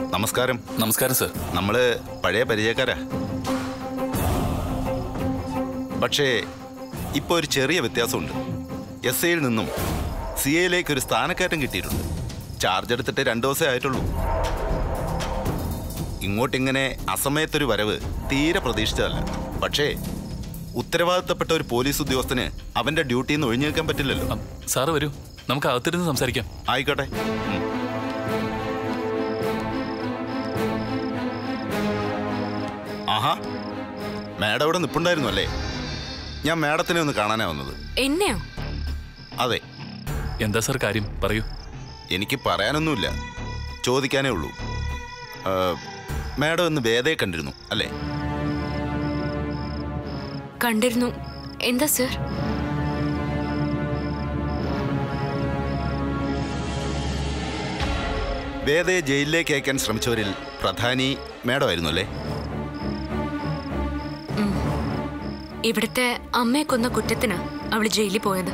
നമസ്കാരം നമസ്കാരം സർ നമ്മള് പഴയ പരിചയക്കാരാ പക്ഷേ ഇപ്പോൾ ഒരു ചെറിയ വ്യത്യാസമുണ്ട് എസ് ഐയിൽ നിന്നും സി എയിലേക്ക് ഒരു സ്ഥാനക്കയറ്റം കിട്ടിയിട്ടുണ്ട് ചാർജ് എടുത്തിട്ട് രണ്ടു ദിവസമേ ആയിട്ടുള്ളൂ ഇങ്ങോട്ടിങ്ങനെ അസമയത്തൊരു വരവ് തീരെ പ്രതീക്ഷിച്ചതല്ല പക്ഷേ ഉത്തരവാദിത്തപ്പെട്ട ഒരു പോലീസ് ഉദ്യോഗസ്ഥന് അവന്റെ ഡ്യൂട്ടിയിൽ നിന്ന് ഒഴിഞ്ഞു നിൽക്കാൻ പറ്റില്ലല്ലോ അം, സാറ് വരൂ നമുക്ക് അകത്തിരുന്ന് സംസാരിക്കാം ആയിക്കോട്ടെ ഉം. ആഹാ മാഡം ഇവിടെ നിപ്പുണ്ടായിരുന്നു അല്ലേ ഞാൻ മാഡത്തിനെ ഒന്ന് കാണാനാ വന്നത് എന്നെയോ അതെ എന്താ സാർ കാര്യം പറയൂ എനിക്ക് പറയാനൊന്നുമില്ല ചോദിക്കാനേ ഉള്ളൂ ആ, മാഡം ഇന്ന് വേദയെ കണ്ടിരുന്നു അല്ലേ കണ്ടിരുന്നു എന്താ സർ വേദയെ ജയിലിലേക്ക് അയക്കാൻ ശ്രമിച്ചവരിൽ പ്രധാനി മാഡമായിരുന്നു അല്ലേ ഇവിടുത്തെ അമ്മയെ കൊന്ന കുറ്റത്തിന് അവള് ജയിലിൽ പോയത്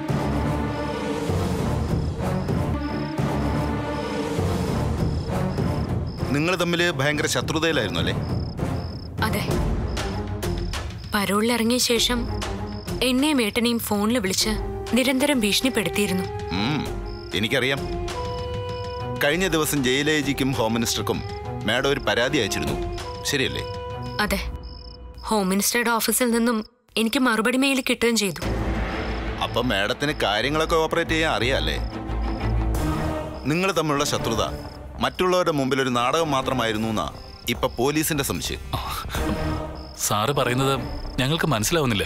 നിങ്ങൾ തമ്മിൽ ഭയങ്കര ശത്രുതയിലായിരുന്നു അല്ലേ അതെ പരോളിൽ ഇറങ്ങിയ ശേഷം എന്നെയും ഏട്ടനെയും ഫോണിൽ വിളിച്ച് നിരന്തരം ഭീഷണിപ്പെടുത്തിയിരുന്നു ഉം, എനിക്കറിയാം കഴിഞ്ഞ ദിവസം ജയിലേജിക്കും ഹോം മിനിസ്റ്റർക്കും മാഡം ഒരു പരാതി അയച്ചിരുന്നു ശരിയല്ലേ അതെ ഹോം മിനിസ്റ്ററുടെ ഓഫീസിൽ നിന്നും എനിക്ക് മറുപടി മെയിൽ കിട്ടുകയും ചെയ്തു അപ്പൊ മാഡത്തിന് കാര്യങ്ങളൊക്കെ ഓപ്പറേറ്റ് ചെയ്യാൻ അറിയാല്ലേ നിങ്ങൾ തമ്മിലുള്ള ശത്രുത മറ്റുള്ളവരുടെ മുമ്പിൽ ഒരു നാടകം മാത്രമായിരുന്നു എന്നാ ഇപ്പൊ പോലീസിന്റെ സംശയം സാറ് പറയുന്നത് ഞങ്ങൾക്ക് മനസ്സിലാവുന്നില്ല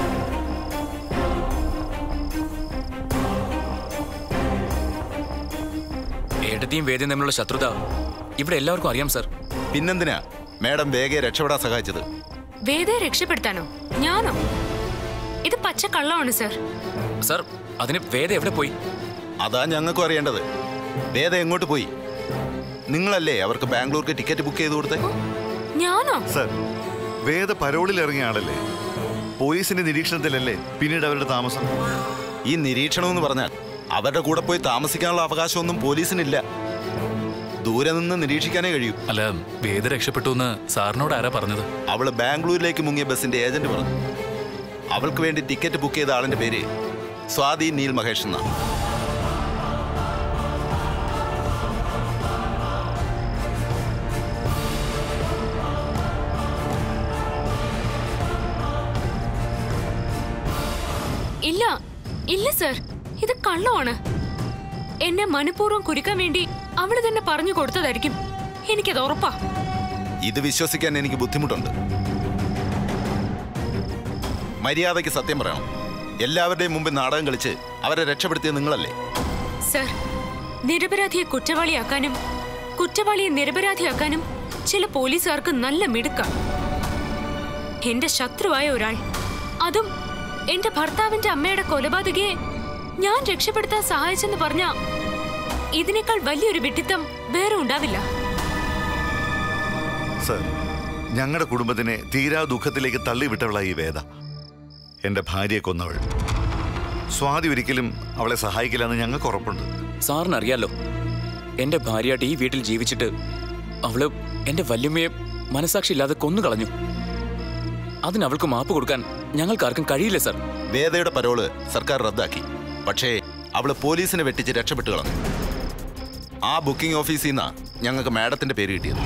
ഏട്ടത്തെയും വേദയും തമ്മിലുള്ള ശത്രുത ഇവിടെ എല്ലാവർക്കും അറിയാം സർ പിന്നെന്തിനാ മാഡം വേഗം രക്ഷപ്പെടാൻ സഹായിച്ചത് വേദയെ രക്ഷപ്പെടുത്താനോ ഞാനോ ഇത് പച്ച കള്ളമാണ് സർ സർ അതിന് വേദ എവിടെ പോയി അതാ ഞങ്ങൾക്കും അറിയേണ്ടത് വേദ എങ്ങോട്ട് പോയി നിങ്ങളല്ലേ അവർക്ക് ബാംഗ്ലൂർക്ക് ടിക്കറ്റ് ബുക്ക് ചെയ്ത് കൊടുത്തേ ഞാനോ സർ വേദ പരോളിൽ ഇറങ്ങിയ ആളല്ലേ പോലീസിന്റെ നിരീക്ഷണത്തിലല്ലേ പിന്നീട് അവരുടെ താമസം ഈ നിരീക്ഷണം എന്ന് പറഞ്ഞാൽ അവരുടെ കൂടെ പോയി താമസിക്കാനുള്ള അവകാശമൊന്നും പോലീസിനില്ല ദൂരെ നിന്ന് നിരീക്ഷിക്കാനേ കഴിയൂ അല്ല വേദ രക്ഷപ്പെട്ടു എന്ന് സാറിനോട് ആരാ പറഞ്ഞത് അവള് ബാംഗ്ലൂരിലേക്ക് മുങ്ങിയ ബസിന്റെ ഏജന്റ് പറഞ്ഞു അവൾക്ക് വേണ്ടി ടിക്കറ്റ് ബുക്ക് ചെയ്ത ആളിന്റെ പേര് സ്വാതി നീൽ മഹേഷ് എന്നാണ് ഇല്ല ഇല്ല സർ ഇത് കള്ളമാണ് എന്നെ മനഃപൂർവ്വം കുരുക്കാൻ വേണ്ടി അവള് തന്നെ പറഞ്ഞു കൊടുത്തതായിരിക്കും എനിക്കത് ഉറപ്പാ ഇത് വിശ്വസിക്കാൻ എനിക്ക് ബുദ്ധിമുട്ടുണ്ട് മര്യാദയ്ക്ക് സത്യം പറയണം എല്ലാവരുടെയും മുമ്പിൽ നാടകം കളിച്ച് അവരെ രക്ഷപ്പെടുത്തിയത് നിങ്ങളല്ലേ സർ നിരപരാധിയെ കുറ്റവാളിയാക്കാനും കുറ്റവാളിയെ നിരപരാധിയാക്കാനും ചില പോലീസുകാർക്ക് നല്ല മിടുക്ക എന്റെ ശത്രുവായ ഒരാൾ അതും എന്റെ ഭർത്താവിന്റെ അമ്മയുടെ കൊലപാതകയെ ഞാൻ രക്ഷപ്പെടുത്താൻ സഹായിച്ചെന്ന് പറഞ്ഞ ഇതിനേക്കാൾ വലിയൊരു വിഡിത്തം വേറെ ഉണ്ടാവില്ല സർ ഞങ്ങളുടെ കുടുംബത്തിനെ തീരാ ദുഃഖത്തിലേക്ക് തള്ളിവിട്ടവളായി ഈ വേദ എന്റെ ഭാര്യയെ കൊന്നവൾ സ്വാതി ഒരിക്കലും അവളെ സഹായിക്കില്ലെന്ന് ഞങ്ങൾക്ക് ഉറപ്പുണ്ട് സാറിന് അറിയാലോ എന്റെ ഭാര്യയായിട്ട് ഈ വീട്ടിൽ ജീവിച്ചിട്ട് അവള് എന്റെ വല്യമ്മയെ മനസാക്ഷി ഇല്ലാതെ കൊന്നു കളഞ്ഞു അതിന് അവൾക്ക് മാപ്പ് കൊടുക്കാൻ ഞങ്ങൾക്കാർക്കും കഴിയില്ല സർ വേദയുടെ പരോള് സർക്കാർ റദ്ദാക്കി പക്ഷേ അവള് പോലീസിനെ വെട്ടിച്ച് രക്ഷപ്പെട്ടു കളഞ്ഞു ആ ബുക്കിംഗ് ഓഫീസിൽ നിന്നാ ഞങ്ങൾക്ക് മാഡത്തിന്റെ പേര് കിട്ടിയത്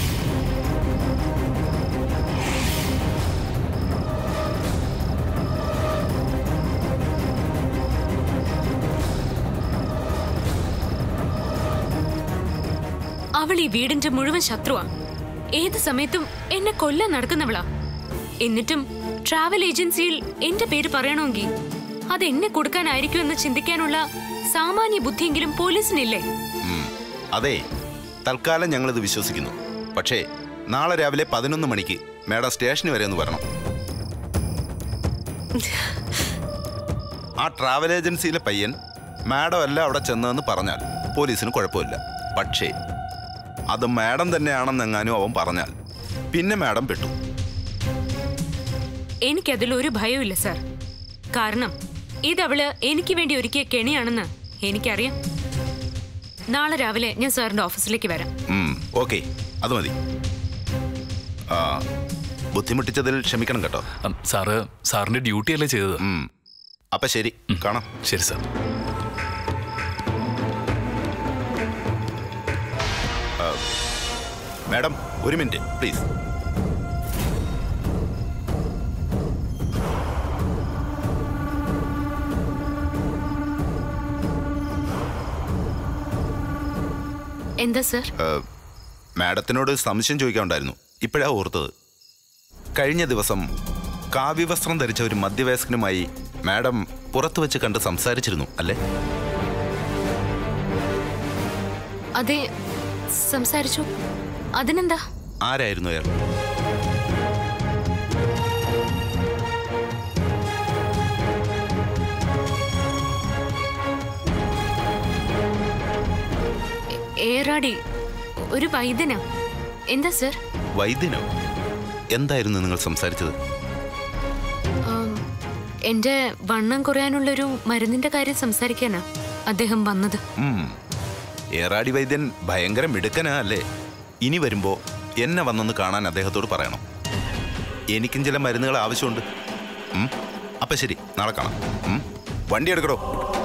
അവൾ ഈ വീടിന്റെ മുഴുവൻ ശത്രുവാ ഏത് സമയത്തും എന്നെ കൊല്ലാൻ നടക്കുന്നവളാ എന്നിട്ടും ട്രാവൽ ഏജൻസിയിൽ എന്റെ പേര് പറയണമെങ്കിൽ അത് എന്നെ കൊടുക്കാനായിരിക്കുമെന്ന് ചിന്തിക്കാനുള്ള സാമാന്യ ബുദ്ധിയെങ്കിലും പോലീസിനില്ലേ ഉം. അതെ തൽക്കാലം ഞങ്ങളിത് വിശ്വസിക്കുന്നു പക്ഷേ നാളെ രാവിലെ പതിനൊന്ന് മണിക്ക് മാഡം സ്റ്റേഷന് വരെ ഒന്ന് വരണം ആ ട്രാവൽ ഏജൻസിയിലെ പയ്യൻ മാഡം അല്ല അവിടെ ചെന്നതെന്ന് പറഞ്ഞാൽ പോലീസിന് കുഴപ്പമില്ല പക്ഷേ അത് മാഡം തന്നെയാണെന്നെങ്ങാനും അവൻ പറഞ്ഞാൽ പിന്നെ മാഡം പെട്ടു എനിക്കതിൽ ഒരു ഭയവുമില്ല സാർ കാരണം ഇതവള് എനിക്ക് വേണ്ടി ഒരുക്കിയ കെണിയാണെന്ന് എനിക്കറിയാം നാളെ രാവിലെ ഞാൻ സാറിന്റെ ഓഫീസിലേക്ക് വരാം ഓക്കെ അത് മതി ആ ബുദ്ധിമുട്ടിച്ചതിൽ ക്ഷമിക്കണം കേട്ടോ ഉം, സാറ് സാറിന്റെ ഡ്യൂട്ടി അല്ലേ ചെയ്തത് ഉം. അപ്പൊ ശരി കാണാം ശരി സാർ മാഡം ഒരു മിനിറ്റ് പ്ലീസ് എന്താ സർ മാഡത്തിനോട് സംശയം ചോദിക്കാനുണ്ടായിരുന്നു ഇപ്പോഴാ ഓർത്തത് കഴിഞ്ഞ ദിവസം കാവ്യവസ്ത്രം ധരിച്ച ഒരു മധ്യവയസ്കനുമായി മാഡം പുറത്തു വെച്ച് കണ്ട് സംസാരിച്ചിരുന്നു അല്ലേ അതെ സംസാരിച്ചു അതിനെന്താ ആരായിരുന്നു അയാൾ എ- ഏറാടി ഒരു വൈദ്യനാ എന്താ സർ വൈദ്യനോ എന്തായിരുന്നു നിങ്ങൾ സംസാരിച്ചത് ആം, എന്റെ വണ്ണം കുറയാനുള്ളൊരു മരുന്നിന്റെ കാര്യം സംസാരിക്കാനാ അദ്ദേഹം വന്നത് ഉം. ഏറാടി വൈദ്യൻ ഭയങ്കര മിടുക്കനാ അല്ലേ ഇനി വരുമ്പോ എന്നെ വന്നൊന്ന് കാണാൻ അദ്ദേഹത്തോട് പറയണം എനിക്കും ചില മരുന്നുകൾ ആവശ്യമുണ്ട് ഉം. അപ്പൊ ശരി നാളെ കാണാം ഉം. വണ്ടി എടുക്കടോ